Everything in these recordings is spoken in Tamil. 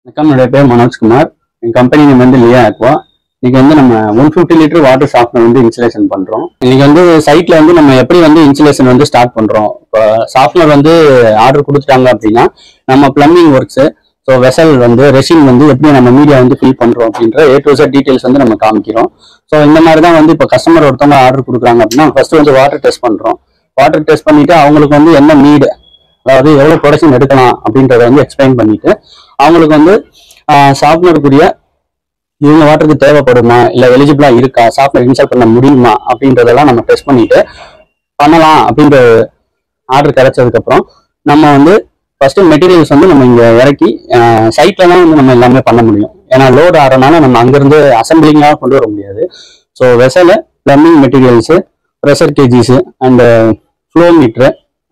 வணக்கம் என்னுடைய பேர் மனோஜ்குமார் என் கம்பெனி நேம் வந்து லியா ஆக்வா இன்னைக்கு வந்து நம்ம one fifty litre water software வந்து இன்சுலேஷன் பண்றோம் இன்னைக்கு வந்து சைட்ல வந்து நம்ம எப்படி வந்து இன்சுலேஷன் வந்து ஸ்டார்ட் பண்றோம் இப்போ சாஃப்ட்வேர் வந்து ஆர்டர் கொடுத்துட்டாங்க அப்படின்னா நம்ம பிளம்பிங் ஒர்க்ஸ் ஸோ வெசல் வந்து ரெசின் வந்து எப்படி நம்ம மீடியா வந்து ஃபில் பண்றோம் அப்படின்ற ஏ டு Z டீடைல்ஸ் வந்து நம்ம காமிக்கிறோம் ஸோ இந்த மாதிரி தான் வந்து இப்போ கஸ்டமர் ஒருத்தவங்க ஆர்டர் கொடுக்குறாங்க அப்படின்னா ஃபர்ஸ்ட் வந்து வாட்டர் டெஸ்ட் பண்றோம் வாட்டர் டெஸ்ட் பண்ணிட்டு அவங்களுக்கு வந்து என்ன நீடு அதாவது எவ்வளவு ப்ரொடக்ஷன் எடுக்கலாம் அப்படின்றத வந்து எக்ஸ்பிளைன் பண்ணிட்டு அவங்களுக்கு வந்து சாஃப்ட்வேருக்குரிய இவங்க வாட்டருக்கு தேவைப்படுமா இல்ல எலிஜிபிளா இருக்கா சாஃப்ட்வேர் இன்ஸ்டால் பண்ண முடியுமா அப்படின்றதெல்லாம் நம்ம டெஸ்ட் பண்ணிட்டு பண்ணலாம் அப்படின்ற ஆர்டர் கிடைச்சதுக்கு அப்புறம் நம்ம வந்து ஃபர்ஸ்ட் மெட்டீரியல்ஸ் வந்து நம்ம இங்க இறக்கி சைட்ல தான் வந்து நம்ம எல்லாமே பண்ண முடியும் ஏன்னா லோடு ஆறனால நம்ம அங்கிருந்து அசம்பிளிங்காக கொண்டு வர முடியாது ஸோ வெசல plumbing materials pressure gauges and flow meter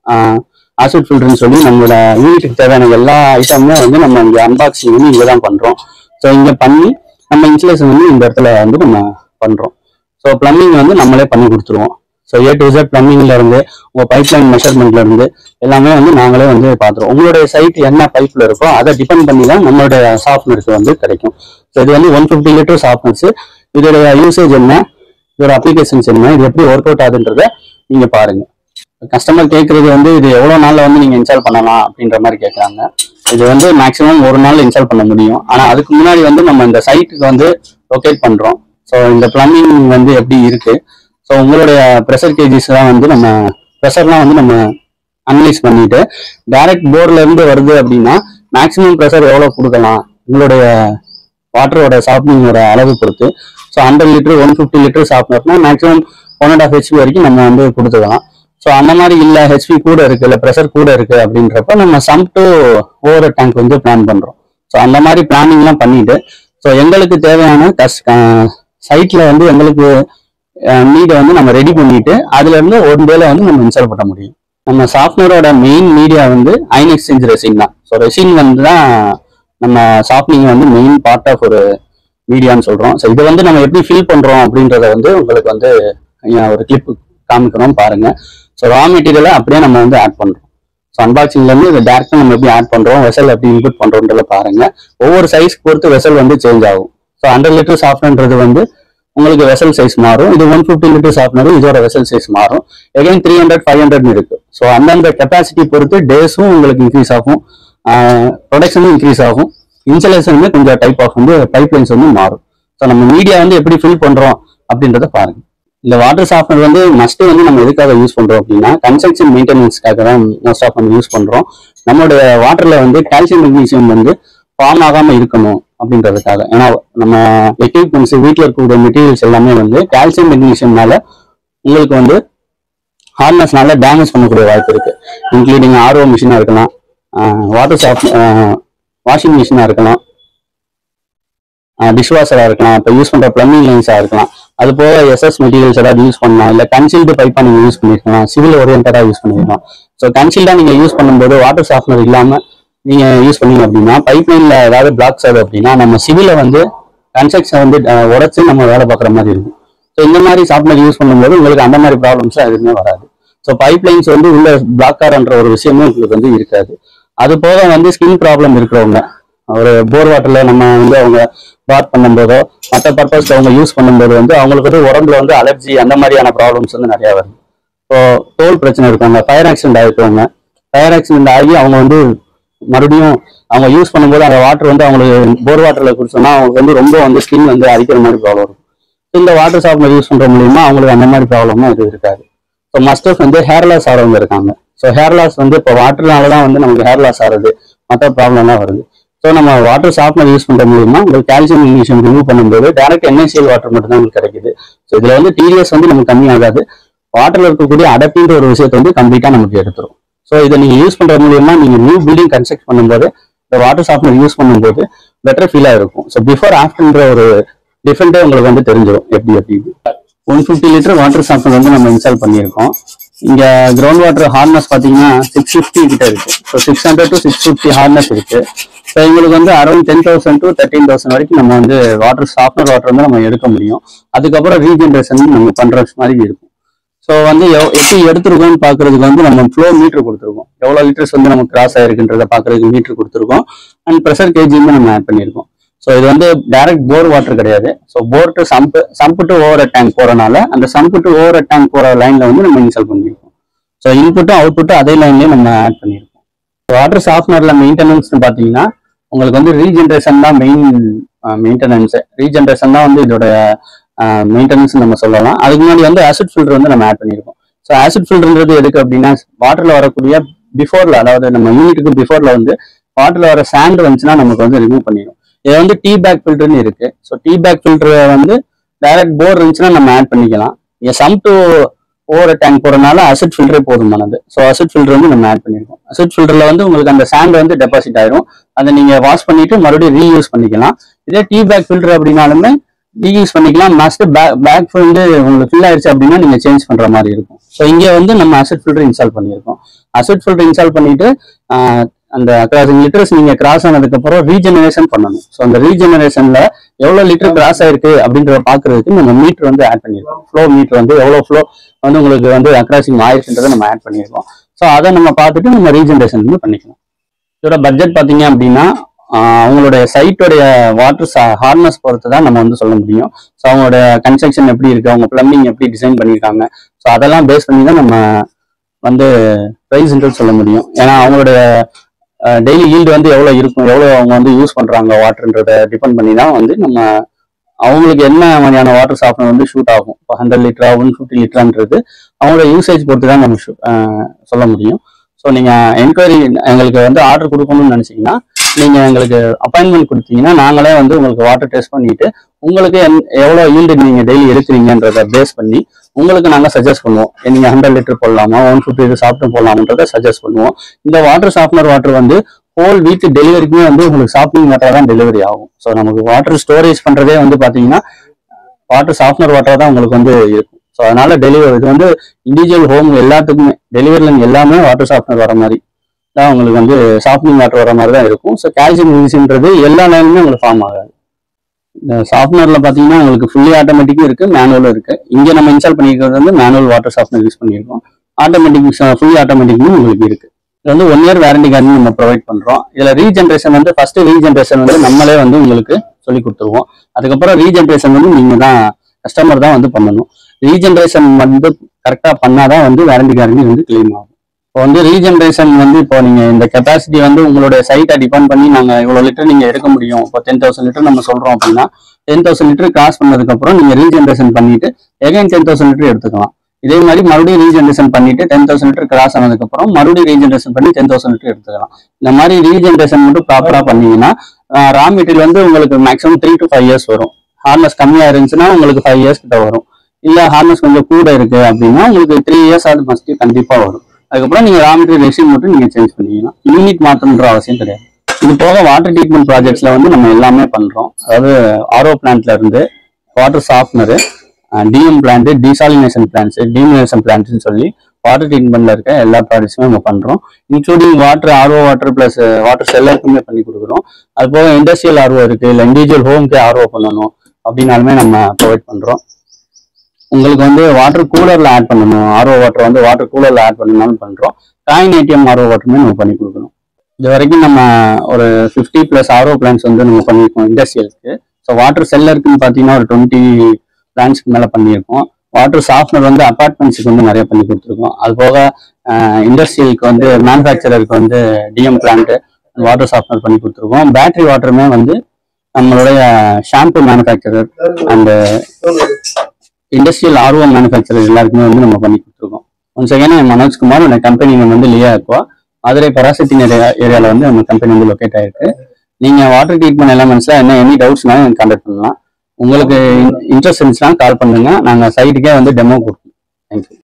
acid ஃபில்டர்னு சொல்லி நம்மளோட யூனிட்டுக்கு தேவையான எல்லா ஐட்டமுமே வந்து நம்ம இங்கே அன்பாக்சிங் வந்து இங்கே தான் பண்ணுறோம் ஸோ இங்கே பண்ணி நம்ம இன்சுலேஷன் வந்து இந்த இடத்துல வந்து நம்ம பண்ணுறோம் ஸோ பிளம்பிங் வந்து நம்மளே பண்ணி கொடுத்துருவோம் ஸோ ஏ டு Z பிளம்பிங்ல இருந்து உங்க பைப் லைன் மெஷர்மெண்ட்ல இருந்து எல்லாமே வந்து நாங்களே வந்து பார்த்துருவோம் உங்களுடைய சைட் என்ன பைப்ல இருக்கோ அதை டிபெண்ட் பண்ணி தான் நம்மளுடைய சாஃப்ட்வேருக்கு வந்து கிடைக்கும் ஸோ இது வந்து ஒன் ஃபிஃப்டி லிட்டர் சாஃப்ட்வேர்ஸ் இதோட யூசேஜ் என்ன இதோட அப்ளிகேஷன்ஸ் என்ன இது எப்படி ஒர்க் அவுட் ஆகுதுன்றத நீங்க பாருங்க கஸ்டமர் கேட்கறது வந்து இது எவ்வளவு நாள்ல வந்து நீங்க இன்ஸ்டால் பண்ணலாம் அப்படின்ற மாதிரி கேட்கறாங்க இது வந்து மேக்ஸிமம் ஒரு நாள் இன்ஸ்டால் பண்ண முடியும் ஆனா அதுக்கு முன்னாடி வந்து நம்ம இந்த சைட்டுக்கு வந்து லொகேட் பண்றோம் ஸோ இந்த பிளம்பிங் வந்து எப்படி இருக்கு ஸோ உங்களுடைய ப்ரெஷர் கேஜிஸ் தான் வந்து நம்ம ப்ரெஷர்லாம் வந்து நம்ம அனலைஸ் பண்ணிட்டு டைரக்ட் போர்ல இருந்து வருது அப்படின்னா மேக்ஸிமம் ப்ரெஷர் எவ்வளவு கொடுக்கலாம் உங்களுடைய வாட்டரோட சாப்பிடிங்கோட அளவு பொறுத்து so hundred litre one fifty litre சாப்பிட்னா maximum one and half HP வரைக்கும் நம்ம வந்து கொடுத்துக்கலாம் ஸோ அந்த மாதிரி இல்லை ஹெச்பி கூட இருக்கு இல்லை ப்ரெஷர் கூட இருக்கு அப்படின்றப்ப நம்ம சம் டு ஓவர் டேங்க் வந்து பிளான் பண்றோம் ஸோ அந்த மாதிரி பிளானிங்லாம் பண்ணிட்டு ஸோ எங்களுக்கு தேவையான கஸ் சைட்ல வந்து எங்களுக்கு மீடை வந்து நம்ம ரெடி பண்ணிட்டு அதுல இருந்து ஒரு டேல வந்து நம்ம இன்ஸ்டால் பண்ண முடியும் நம்ம சாஃப்ட்வேரோட மெயின் மீடியா வந்து ஐன் எக்ஸ்சேஞ்ச் ரெசின் தான் ஸோ ரெசின் வந்து தான் நம்ம சாஃப்ட்னிங் வந்து மெயின் பார்ட் ஆஃப் ஒரு மீடியான்னு சொல்றோம் ஸோ இதை வந்து நம்ம எப்படி ஃபில் பண்றோம் அப்படின்றத வந்து உங்களுக்கு வந்து ஐயா, ஒரு கிளிப் காமிக்கிறோம் பாருங்க ஸோ ரா மெட்டீரியலை அப்படியே நம்ம வந்து ஆட் பண்றோம் ஸோ அன்பாக்சிங்ல இருந்து இதை டேரக்டா நம்ம எப்படி ஆட் பண்றோம் வெசல் எப்படி இன்புட் பண்றோம்ன்றத பாருங்க ஒவ்வொரு சைஸ் பொறுத்து வெசல் வந்து சேஞ்ச் ஆகும் ஸோ ஹண்ட்ரட் லிட்டர் சாஃப்ட்ன்றது வந்து உங்களுக்கு வெசல் சைஸ் மாறும் இது ஒன் ஃபிஃப்டி லிட்டர் சாஃப்ட்னர் இதோட வெசல் சைஸ் மாறும் again three hundred five hundred இருக்கு ஸோ அந்தந்த கெப்பாசிட்டி பொறுத்து டேஸும் உங்களுக்கு இன்க்ரீஸ் ஆகும் ப்ரொடக்ஷனும் இன்க்ரீஸ் ஆகும் இன்ஸ்டலேஷனுமே கொஞ்சம் டைப் ஆஃப் வந்து பைப் லைன்ஸ் வந்து மாறும் ஸோ நம்ம மீடியா வந்து எப்படி ஃபில் பண்றோம் அப்படின்றத பாருங்க இந்த வாட்டர் சாஃப்ட்வேர் வந்து மஸ்ட் வந்து நம்ம எதுக்காக யூஸ் பண்றோம் அப்படின்னா கன்ஸ்ட்ரக்ஷன் மெயின்டெனன்ஸ்க்காக தான் மோஸ்ட் ஆஃப் நம்ம யூஸ் பண்றோம் நம்மளுடைய வாட்டர்ல வந்து கால்சியம் மெக்னீசியம் வந்து ஃபார்ம் ஆகாம இருக்கணும் அப்படின்றதுக்காக ஏன்னா நம்ம எக்யூப்மெண்ட்ஸ் வீட்டில் இருக்கக்கூடிய மெட்டீரியல்ஸ் எல்லாமே வந்து கால்சியம் மெக்னீசியம்னால உங்களுக்கு வந்து ஹார்ட்னஸ்னால டேமேஜ் பண்ணக்கூடிய வாய்ப்பு இருக்கு இன்க்ளூடிங் ஆர்ஓ மிஷினா இருக்கலாம் வாட்டர் சாஃப்ட் வாஷிங் மிஷினா இருக்கலாம் டிஷ்வாஷரா இருக்கலாம் இப்போ யூஸ் பண்ற பிளம்பிங் லைன்ஸா இருக்கலாம் அது போக எஸ்எஸ் மெட்டீரியல்ஸ் ஏதாவது யூஸ் பண்ணலாம் இல்ல கன்சீல்டு பைப்பா நீங்க யூஸ் பண்ணிருக்கலாம் சிவில் ஓரியன்டா யூஸ் பண்ணிருக்கலாம் ஸோ கன்சீல்டா நீங்க யூஸ் பண்ணும்போது வாட்டர் சாஃப்ட்னர் இல்லாம நீங்க யூஸ் பண்ணீங்க அப்படின்னா பைப் லைன்ல ஏதாவது பிளாக்ஸ் ஆகுது அப்படின்னா நம்ம சிவில வந்து கன்ஸ்ட்ரக்ஷன் வந்து அஹ், உடைச்சு நம்ம வேலை பார்க்குற மாதிரி இருக்கும் ஸோ இந்த மாதிரி சாஃப்ட்வேர் யூஸ் பண்ணும்போது உங்களுக்கு அந்த மாதிரி ப்ராப்ளம்ஸ் எதுவுமே வராது ஸோ பைப் லைன்ஸ் வந்து உள்ள பிளாக் ஆர்ன்ற ஒரு விஷயமும் உங்களுக்கு வந்து இருக்காது அது போக வந்து ஸ்கின் ப்ராப்ளம் இருக்கிறவங்க ஒரு போர் வாட்டர்ல நம்ம வந்து அவங்க பாத் பண்ணும்போதோ மற்ற பர்பஸ்க்கு அவங்க யூஸ் பண்ணும்போது வந்து அவங்களுக்கு வந்து உடம்புல வந்து அலர்ஜி அந்த மாதிரியான ப்ராப்ளம்ஸ் வந்து நிறைய வருது ஸோ தோல் பிரச்சனை இருக்கவங்க ஃபயர் ஆக்சிடென்ட் ஆகிருக்கவங்க ஃபயர் ஆக்சிடென்ட் ஆகி அவங்க வந்து மறுபடியும் அவங்க யூஸ் பண்ணும்போது அந்த வாட்டர் வந்து அவங்களுக்கு போர் வாட்டர்ல குடிச்சோம்னா அவங்களுக்கு வந்து ரொம்ப வந்து ஸ்கின் வந்து அரிக்கிற மாதிரி ப்ராப்ளம் இருக்கும் So இந்த வாட்டர் சாஃப்ட்வேர் யூஸ் பண்ற மூலியமா அவங்களுக்கு அந்த மாதிரி ப்ராப்ளமும் இது இருக்காது ஸோ மஸ்டர்ஸ் வந்து ஹேர் லாஸ் ஆகிறவங்க இருக்காங்க ஸோ ஹேர் லாஸ் வந்து இப்போ வாட்டர்னால தான் வந்து நமக்கு ஹேர் லாஸ் ஆகுது மற்ற ப்ராப்ளம்லாம் வருது ஸோ நம்ம வாட்டர் சாஃப்ட்வேர் யூஸ் பண்ற மூலியமா உங்களுக்கு கால்சியம் மெக்னீசியம் ரிமூவ் பண்ணும்போது டேரக்ட் என்எஸ்சிஎல் வாட்டர் மட்டும் தான் உங்களுக்கு கிடைக்குது ஸோ இதுல வந்து டிடிஎஸ் வந்து நமக்கு கம்மியாகாது வாட்டர்ல இருக்கக்கூடிய அடப்பின்ற ஒரு விஷயத்தை வந்து கம்ப்ளீட்டா நமக்கு எடுத்துரும் ஸோ இதை நீங்க யூஸ் பண்ற மூலியமா நீங்க நியூ பில்டிங் கன்ஸ்ட்ரக்ட் பண்ணும்போது இந்த வாட்டர் சாஃப்ட்வேர் யூஸ் பண்ணும்போது பெட்டர் ஃபீலா இருக்கும் ஸோ பிஃபோர் ஆஃப்டர்ன்ற ஒரு டிஃப்ரெண்டே உங்களுக்கு வந்து தெரிஞ்சிடும் எப்படி எப்படி one fifty litre water software வந்து நம்ம இன்ஸ்டால் பண்ணியிருக்கோம் இங்க கிரவுண்ட் வாட்டர் ஹார்னஸ் பாத்தீங்கன்னா சிக்ஸ் ஃபிஃப்டி கிட்ட இருக்கு so six hundred to six fifty hardness இருக்கு ஸோ எங்களுக்கு வந்து around ten thousand to thirteen thousand வரைக்கும் நம்ம வந்து வாட்டர் சாஃப்ட்வேர் வாட்டர் வந்து நம்ம எடுக்க முடியும் அதுக்கப்புறம் ரீஜென்ரேஷன் நம்ம பண்ற மாதிரி இருக்கும் ஸோ வந்து எவ்- எப்படி எடுத்திருக்கோம்னு பார்க்கறதுக்கு வந்து நம்ம ஃப்ளோ மீட்டர் கொடுத்துருக்கோம் எவ்வளோ லிட்டர்ஸ் வந்து நமக்கு கிராஸ் ஆயிருக்குன்றத பார்க்கறதுக்கு மீட்டர் கொடுத்துருக்கோம் அண்ட் ப்ரெஷர் கேஜியுமே நம்ம ஆட் பண்ணியிருக்கோம் ஸோ இது வந்து டைரக்ட் போர் வாட்டர் கிடையாது so bore to sump sump to over tank போறனால அந்த சம்பு டு ஓவர் டேங்க் போற லைன்ல வந்து நம்ம இன்ஸ்டால் பண்ணியிருக்கோம் ஸோ இன்புட்டும் அவுட்புட்டும் அதே லைன்லயே நம்ம ஆட் பண்ணியிருக்கோம் வாட்டர் சாஃப்ட்னர்ல மெயின்டெனன்ஸ் பார்த்தீங்கன்னா உங்களுக்கு வந்து ரீஜென்ரேஷன் தான் மெயின் மெயின்டெனன்ஸ் ரீஜென்ரேஷன் தான் வந்து இதோட மெயின்டெனன்ஸ் நம்ம சொல்லலாம் அதுக்கு முன்னாடி வந்து ஆசிட் ஃபில்டர் வந்து நம்ம ஆட் பண்ணியிருக்கோம் ஸோ ஆசிட் ஃபில்டர்ன்றது எதுக்கு அப்படின்னா வாட்டர்ல வரக்கூடிய பிஃபோர்ல அதாவது நம்ம யூனிட்டுக்கு பிஃபோர்ல வந்து வாட்டர்ல வர சாண்ட் வந்துச்சுன்னா நமக்கு வந்து ரிமூவ் பண்ணிடும் இது வந்து டீ பேக் ஃபில்டர்னு இருக்கு ஸோ டீ பேக் ஃபில்டர் வந்து டைரக்ட் போர் இருந்துச்சுன்னா நம்ம ஆட் பண்ணிக்கலாம் இங்க சம் டு ஓவர் டேங்க் போறதுனால அசிட் ஃபில்டரே போதுமானது ஸோ அசிட் ஃபில்டர் வந்து நம்ம ஆட் பண்ணிருக்கோம் அசிட் ஃபில்டர்ல வந்து உங்களுக்கு அந்த சாண்ட் வந்து டெபாசிட் ஆயிரும் அதை நீங்க வாஷ் பண்ணிட்டு மறுபடியும் ரீயூஸ் பண்ணிக்கலாம் இதே டீ பேக் ஃபில்டர் அப்படின்னாலுமே ரீயூஸ் பண்ணிக்கலாம் மஸ்ட் பேக் வந்து உங்களுக்கு ஃபில் ஆயிடுச்சு அப்படின்னா நீங்க சேஞ்ச் பண்ற மாதிரி இருக்கும் ஸோ இங்கே வந்து நம்ம அசிட் ஃபில்டர் இன்ஸ்டால் பண்ணியிருக்கோம் அசிட் ஃபில்டர் இன்ஸ்டால் பண்ணிட்டு ஆஹ், அந்த கிராசிங் லிட்டர்ஸ் நீங்க கிராஸ் ஆனதுக்கு அப்புறம் ரீஜெனரேஷன் பண்ணணும் ஸோ அந்த ரீஜெனரேஷன்ல எவ்வளவு லிட்டர் கிராஸ் ஆயிருக்கு அப்படின்றத பாக்குறதுக்கு நம்ம மீட்டர் வந்து ஆட் பண்ணியிருக்கோம் ஃப்ளோ மீட்டர் வந்து எவ்வளவு ஃப்ளோ வந்து உங்களுக்கு வந்து அக்ராசிங் ஆயிருக்குன்றதை நம்ம ஆட் பண்ணியிருக்கோம் ஸோ அதை நம்ம பார்த்துட்டு நம்ம ரீஜெனரேஷன் வந்து பண்ணிக்கலாம் இதோட பட்ஜெட் பார்த்தீங்க அப்படின்னா ஆஹ் அவங்களுடைய சைட்டோடைய வாட்டர் ஹார்னஸ் பொறுத்து தான் நம்ம வந்து சொல்ல முடியும் ஸோ அவங்களோட கன்ஸ்ட்ரக்ஷன் எப்படி இருக்கு அவங்க பிளம்பிங் எப்படி டிசைன் பண்ணியிருக்காங்க ஸோ அதெல்லாம் பேஸ் பண்ணி தான் நம்ம வந்து ப்ரைஸ்ன்றது சொல்ல முடியும் ஏன்னா அவங்களுடைய டெய்லி ஈல்டு வந்து எவ்வளோ இருக்கும் எவ்வளோ அவங்க வந்து யூஸ் பண்றாங்க வாட்டர்ன்றத டிபெண்ட் பண்ணி தான் வந்து நம்ம அவங்களுக்கு என்ன மாதிரியான வாட்டர் சாஃப்ட்வேர் வந்து ஷூட் ஆகும் இப்போ ஹண்ட்ரட் லிட்டரா ஒன் ஃபிஃப்டி லிட்டரான்றது அவங்களோட யூசேஜ் பொறுத்து தான் நம்ம shoot- ஆஹ் சொல்ல முடியும் ஸோ நீங்க என்கொயரி எங்களுக்கு வந்து ஆர்டர் கொடுக்கணும்னு நினைச்சீங்கன்னா நீங்க எங்களுக்கு அப்பாயின்மெண்ட் கொடுத்தீங்கன்னா நாங்களே வந்து உங்களுக்கு வாட்டர் டெஸ்ட் பண்ணிட்டு உங்களுக்கு என்- எவ்வளவு ஈல்டு நீங்க டெய்லி எடுக்கிறீங்கன்றத பேஸ் பண்ணி உங்களுக்கு நாங்க சஜஸ்ட் பண்ணுவோம் நீங்க ஹண்ட்ரட் லிட்டர் போடலாமா ஒன் ஃபிஃப்டி சாப்பிட்டு போடலாமன்றத சஜஸ்ட் பண்ணுவோம் இந்த வாட்டர் சாஃப்ட்னர் வாட்டர் வந்து ஹோல் வீக் டெலிவரிக்குமே வந்து உங்களுக்கு ஷாப்பிங் வாட்டர் தான் டெலிவரி ஆகும் ஸோ நமக்கு வாட்டர் ஸ்டோரேஜ் பண்றதே வந்து பாத்தீங்கன்னா வாட்டர் சாஃப்ட்னர் வாட்டர் தான் உங்களுக்கு வந்து இருக்கும் ஸோ அதனால டெலிவரி இது வந்து இண்டிவிஜுவல் ஹோம் எல்லாத்துக்குமே டெலிவரியில் எல்லாமே வாட்டர் சாஃப்ட்னர் வர மாதிரி தான் உங்களுக்கு வந்து சாஃப்ட்னிங் வாட்டர் வர மாதிரி தான் இருக்கும் ஸோ கால்சியம் யூஸ்ன்றது எல்லா லைனுமே உங்களுக்கு ஃபார்ம் ஆகாது இந்த சாஃப்ட்வேர்ல பார்த்தீங்கன்னா உங்களுக்கு ஃபுல்லி ஆட்டோமேட்டிக்கும் இருக்கு மேனுவலும் இருக்கு இங்கே நம்ம இன்ஸ்டால் பண்ணியிருக்கிறது வந்து மேனுவல் வாட்டர் சாஃப்ட்வேர் யூஸ் பண்ணியிருக்கோம் ஆட்டோமேட்டிக் ஃபுல்லி ஆட்டோமேட்டிக்கும் உங்களுக்கு இருக்கு இது வந்து ஒன் இயர் வாரண்டி கார்டு நம்ம ப்ரொவைட் பண்றோம் இதுல ரீஜென்ரேஷன் வந்து ஃபர்ஸ்ட் ரீஜென்ரேஷன் வந்து நம்மளே வந்து உங்களுக்கு சொல்லி கொடுத்துருவோம் அதுக்கப்புறம் ரீஜென்ரேஷன் வந்து நீங்க தான் கஸ்டமர் தான் வந்து பண்ணணும் ரீஜென்ரேஷன் வந்து கரெக்டா பண்ணாதான் வந்து வாரண்டி காரண்டி வந்து கிளைம் ஆகும் இப்போ வந்து ரீஜென்ரேஷன் வந்து இப்போ நீங்க இந்த கெப்பாசிட்டி வந்து உங்களுடைய சைட்டை டிபெண்ட் பண்ணி நாங்க இவ்வளவு லிட்டர் நீங்க எடுக்க முடியும் இப்போ டென் தௌசண்ட் லிட்டர் நம்ம சொல்றோம் அப்படின்னா டென் தௌசண்ட் லிட்டர் கிராஸ் பண்ணதுக்கு அப்புறம் நீங்க ரீஜென்ரேஷன் பண்ணிட்டு எகைன் டென் தௌசண்ட் லிட்டர் எடுத்துக்கலாம் இதே மாதிரி மறுபடியும் ரீஜென்ரேஷன் பண்ணிட்டு டென் தௌசண்ட் லிட்டர் கிராஸ் ஆனதுக்கு அப்புறம் மறுபடியும் ரீஜென்ரேஷன் பண்ணி டென் தௌசண்ட் லிட்டர் எடுத்துக்கலாம் இந்த மாதிரி ரீஜென்ரேஷன் மட்டும் ப்ராப்பரா பண்ணீங்கன்னா ரா மெட்டீரியல் வந்து உங்களுக்கு maximum three to five years வரும் ஹார்னஸ் கம்மியா இருந்துச்சுன்னா உங்களுக்கு ஃபைவ் இயர்ஸ் கிட்ட வரும் இல்ல ஹார்னஸ் கொஞ்சம் கூட இருக்கு அப்படின்னா உங்களுக்கு த்ரீ இயர்ஸ் அது மஸ்ட் கண்டிப்பா வரும் அதுக்கப்புறம் நீங்க ரா மெட்டீரியல் ரெசிம் மட்டும் நீங்க சேஞ்ச் பண்ணிக்கலாம் யூனிட் மாத்தணுன்ற அவசியம் கிடையாது இது போக வாட்டர் ட்ரீட்மெண்ட் ப்ராஜெக்ட்ஸ்ல வந்து நம்ம எல்லாமே பண்றோம் அதாவது ஆர்ஓ பிளான்ட்ல இருந்து water softener DM plant desalination plants டீமினேஷன் பிளான்ட்னு சொல்லி வாட்டர் ட்ரீட்மெண்ட்ல இருக்க எல்லா ப்ராடக்ட்ஸுமே நம்ம பண்றோம் including water RO water plus water செல்லருக்குமே பண்ணி கொடுக்குறோம் அது போக இண்டஸ்ட்ரியல் ஆர்ஓ இருக்கு இல்லை இண்டிவிஜுவல் ஹோம்க்கே ஆர்ஓ பண்ணணும் அப்படின்னாலுமே நம்ம ப்ரொவைட் பண்றோம் உங்களுக்கு வந்து வாட்டர் கூலர்ல ஆட் பண்ணணும் ஆர்ஓ வாட்டர் வந்து வாட்டர் கூலர்ல ஆட் பண்ணணும்னாலும் பண்றோம் காயின் ஏடிஎம் ஆர்ஓ வாட்டருமே நம்ம பண்ணி கொடுக்குறோம் இது வரைக்கும் நம்ம ஒரு ஃபிஃப்டி பிளஸ் ஆர்ஓ பிளான்ஸ் வந்து நம்ம பண்ணியிருக்கோம் இண்டஸ்ட்ரியலுக்கு ஸோ வாட்டர் செல்லருக்குன்னு பார்த்தீங்கன்னா ஒரு டுவெண்ட்டி பிளான்ஸ்க்கு மேலே பண்ணியிருக்கோம் வாட்டர் சாஃப்ட்னர் வந்து அப்பார்ட்மெண்ட்ஸுக்கு வந்து நிறைய பண்ணி கொடுத்துருக்கோம் அது போக இண்டஸ்ட்ரியலுக்கு வந்து மேனுஃபேக்சரருக்கு வந்து டிஎம் பிளான்ட் வாட்டர் சாஃப்ட்னர் பண்ணி கொடுத்துருக்கோம் பேட்டரி வாட்டருமே வந்து நம்மளுடைய ஷாம்பு மேனுஃபேக்சரர் அண்ட் இண்டஸ்ட்ரியல் ஆர்வம் மேனுஃபேக்சரர் எல்லாருக்குமே வந்து நம்ம பண்ணி கொடுத்துருக்கோம் ஒன் செகண்ட் மனோஜ்குமார் இந்த கம்பெனி வந்து லியா இருக்குவா மதுரை பராசக்தி ஏரியாவில் வந்து நம்ம கம்பெனி வந்து லொக்கேட் ஆயிருக்கு நீங்க வாட்டர் ட்ரீட்மெண்ட் எலமெண்ட்ஸ்ல என்ன எனி டவுட்ஸ்னாலும் எனக்கு கான்டாக்ட் பண்ணலாம் உங்களுக்கு இன்ட்ரெஸ்ட் இருந்துச்சுன்னா கால் பண்ணுங்க நாங்க சைட்டுக்கே வந்து டெமோ கொடுப்போம் தேங்க்யூ